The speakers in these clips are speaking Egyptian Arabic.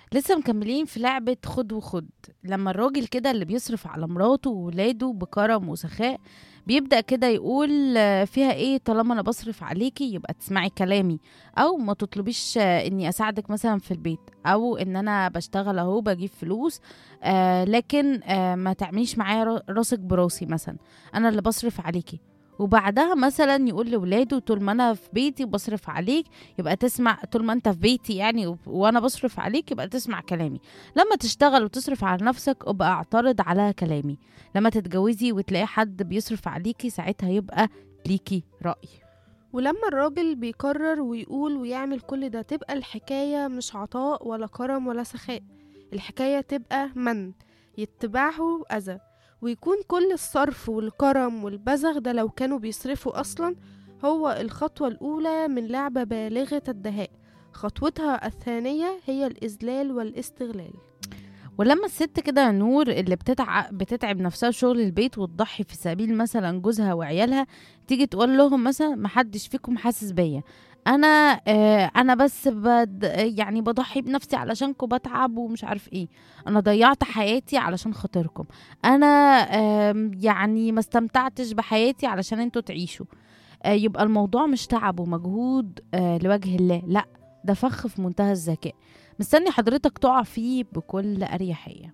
لسه مكملين في لعبة خد وخد لما الراجل كده اللي بيصرف على مراته وولاده بكرم وسخاء بيبدأ كده يقول آه، فيها ايه طالما انا بصرف عليكي يبقى تسمعي كلامي او ما تطلبيش آه، اني اساعدك مثلا في البيت او ان انا بشتغل اهو بجيب فلوس آه لكن آه ما تعمليش معايا را- راسك براسي مثلا انا اللي بصرف عليكي وبعدها مثلا يقول لولاده طول ما انا في بيتي بصرف عليك يبقى تسمع طول ما انت في بيتي يعني و- وانا بصرف عليك يبقى تسمع كلامي لما تشتغل وتصرف على نفسك ابقى اعترض على كلامي لما تتجوزي وتلاقي حد بيصرف عليكي ساعتها يبقى ليكي رأي ولما الراجل بيقرر ويقول ويعمل كل ده تبقى الحكاية مش عطاء ولا كرم ولا سخاء الحكاية تبقى من يتبعه أذى ويكون كل الصرف والكرم والبذخ ده لو كانوا بيصرفوا أصلا هو الخطوة الأولى من لعبة بالغة الدهاء خطوتها الثانية هي الإذلال والاستغلال ولما الست كده يا نور اللي بتتعب بتتعب نفسها في شغل البيت وتضحي في سبيل مثلا جوزها وعيالها تيجي تقول لهم مثلا محدش فيكم حاسس بيا انا آه انا بس بد يعني بضحي بنفسي علشانكم بتعب ومش عارف ايه انا ضيعت حياتي علشان خاطركم انا آم، يعني ما استمتعتش بحياتي علشان انتوا تعيشوا آه يبقى الموضوع مش تعب ومجهود آه لوجه الله لا ده فخ في منتهى الذكاء مستني حضرتك تقع فيه بكل أريحية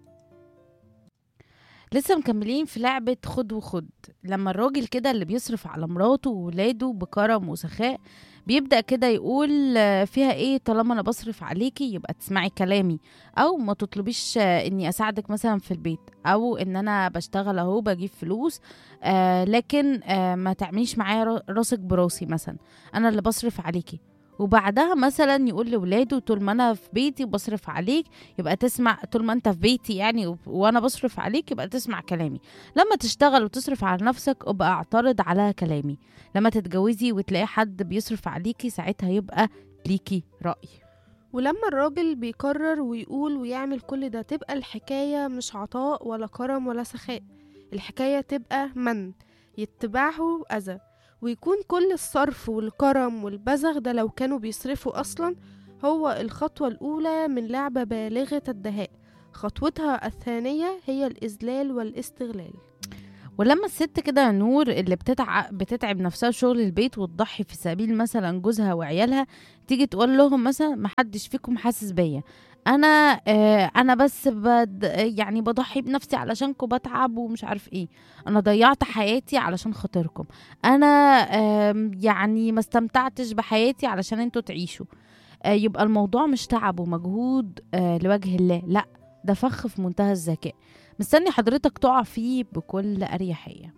لسه مكملين في لعبة خد وخد لما الراجل كده اللي بيصرف على مراته وولاده بكرم وسخاء بيبدأ كده يقول آه، فيها ايه طالما انا بصرف عليكي يبقى تسمعي كلامي او ما تطلبيش آه، اني اساعدك مثلا في البيت او ان انا بشتغل اهو بجيب فلوس آه لكن آه ما تعمليش معايا را- راسك براسي مثلا انا اللي بصرف عليكي وبعدها مثلا يقول لولاده طول ما انا في بيتي بصرف عليك يبقى تسمع طول ما انت في بيتي يعني و- وانا بصرف عليك يبقى تسمع كلامي لما تشتغل وتصرف على نفسك ابقى اعترض على كلامي لما تتجوزي وتلاقي حد بيصرف عليكي ساعتها يبقى ليكي رأي ولما الراجل بيقرر ويقول ويعمل كل ده تبقى الحكاية مش عطاء ولا كرم ولا سخاء الحكاية تبقى من يتبعه أذى ويكون كل الصرف والكرم والبذخ ده لو كانوا بيصرفوا أصلا هو الخطوة الأولى من لعبة بالغة الدهاء خطوتها الثانية هي الإذلال والاستغلال ولما الست كده يا نور اللي بتتعب بتتعب نفسها في شغل البيت وتضحي في سبيل مثلا جوزها وعيالها تيجي تقول لهم مثلا محدش فيكم حاسس بيا انا آه انا بس بد يعني بضحي بنفسي علشانكم بتعب ومش عارف ايه انا ضيعت حياتي علشان خاطركم انا آم، يعني ما استمتعتش بحياتي علشان انتوا تعيشوا آه يبقى الموضوع مش تعب ومجهود آه لوجه الله لا ده فخ في منتهى الذكاء مستني حضرتك تقع فيه بكل أريحية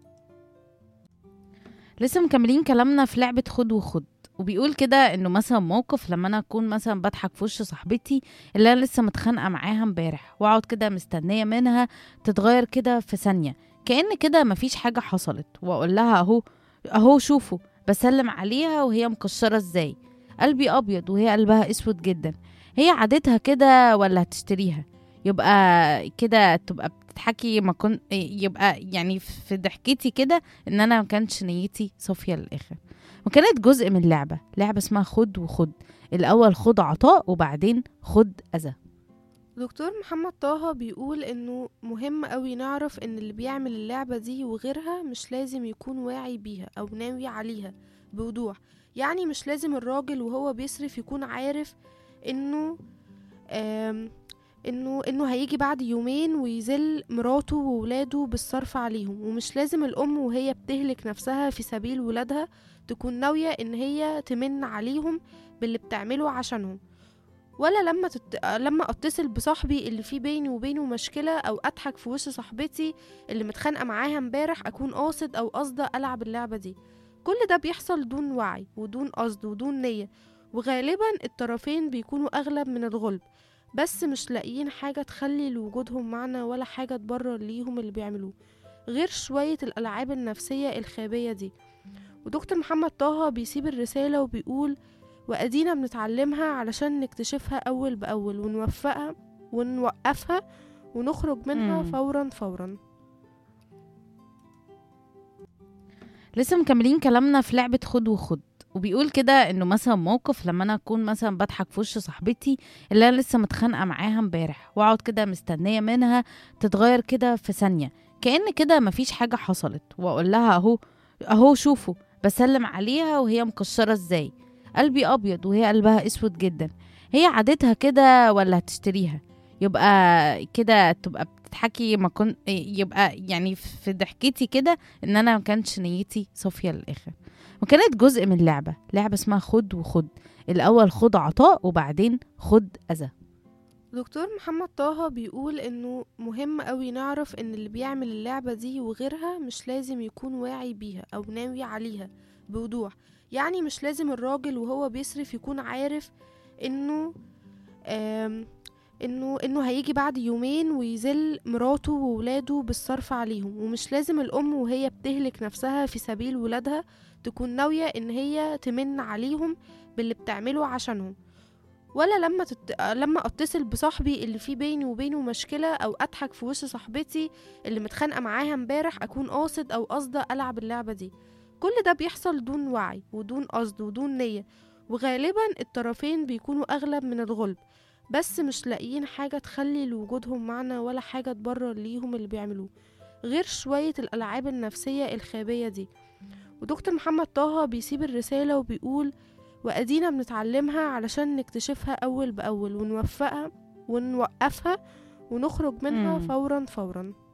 لسه مكملين كلامنا في لعبة خد وخد وبيقول كده انه مثلا موقف لما انا اكون مثلا بضحك في وش صاحبتي اللي انا لسه متخانقه معاها امبارح واقعد كده مستنيه منها تتغير كده في ثانيه كأن كده مفيش حاجه حصلت واقول لها اهو اهو شوفوا بسلم عليها وهي مكشره ازاي قلبي ابيض وهي قلبها اسود جدا هي عادتها كده ولا هتشتريها يبقى كده تبقى بتضحكي ما كن يبقى يعني في ضحكتي كده ان انا ما كانتش نيتي صافيه للاخر وكانت جزء من لعبه لعبه اسمها خد وخد الاول خد عطاء وبعدين خد اذى دكتور محمد طه بيقول انه مهم قوي نعرف ان اللي بيعمل اللعبة دي وغيرها مش لازم يكون واعي بيها او ناوي عليها بوضوح يعني مش لازم الراجل وهو بيصرف يكون عارف انه آم انه انه هيجي بعد يومين ويذل مراته وولاده بالصرف عليهم ومش لازم الام وهي بتهلك نفسها في سبيل ولادها تكون ناوية ان هي تمن عليهم باللي بتعمله عشانهم ولا لما تت... لما اتصل بصاحبي اللي في بيني وبينه مشكله او اضحك في وش صاحبتي اللي متخانقه معاها امبارح اكون قاصد او قاصده العب اللعبه دي كل ده بيحصل دون وعي ودون قصد ودون نيه وغالبا الطرفين بيكونوا اغلب من الغلب بس مش لاقيين حاجه تخلي لوجودهم معنى ولا حاجه تبرر ليهم اللي بيعملوه غير شويه الالعاب النفسيه الخابيه دي ودكتور محمد طه بيسيب الرساله وبيقول وأدينا بنتعلمها علشان نكتشفها أول بأول ونوفقها ونوقفها ونخرج منها مم. فورا فورا لسه مكملين كلامنا في لعبة خد وخد وبيقول كده انه مثلا موقف لما انا اكون مثلا بضحك في وش صاحبتي اللي انا لسه متخانقه معاها امبارح واقعد كده مستنيه منها تتغير كده في ثانيه كأن كده مفيش حاجه حصلت واقول لها اهو اهو شوفوا بسلم عليها وهي مكشره ازاي قلبي ابيض وهي قلبها اسود جدا هي عادتها كده ولا هتشتريها يبقى كده تبقى بتضحكي ما كن يبقى يعني في ضحكتي كده ان انا ما كانتش نيتي صافيه للاخر وكانت جزء من لعبه لعبه اسمها خد وخد الاول خد عطاء وبعدين خد اذى دكتور محمد طه بيقول انه مهم قوي نعرف ان اللي بيعمل اللعبة دي وغيرها مش لازم يكون واعي بيها او ناوي عليها بوضوح يعني مش لازم الراجل وهو بيصرف يكون عارف انه آم انه انه هيجي بعد يومين ويذل مراته وولاده بالصرف عليهم ومش لازم الام وهي بتهلك نفسها في سبيل ولادها تكون ناوية ان هي تمن عليهم باللي بتعمله عشانهم ولا لما تت... لما اتصل بصاحبي اللي في بيني وبينه مشكله او اضحك في وش صاحبتي اللي متخانقه معاها امبارح اكون قاصد او قاصده العب اللعبه دي كل ده بيحصل دون وعي ودون قصد ودون نيه وغالبا الطرفين بيكونوا اغلب من الغلب بس مش لاقيين حاجه تخلي لوجودهم معنى ولا حاجه تبرر ليهم اللي بيعملوه غير شويه الالعاب النفسيه الخابيه دي ودكتور محمد طه بيسيب الرساله وبيقول وأدينا بنتعلمها علشان نكتشفها أول بأول ونوفقها ونوقفها ونخرج منها مم. فورا فورا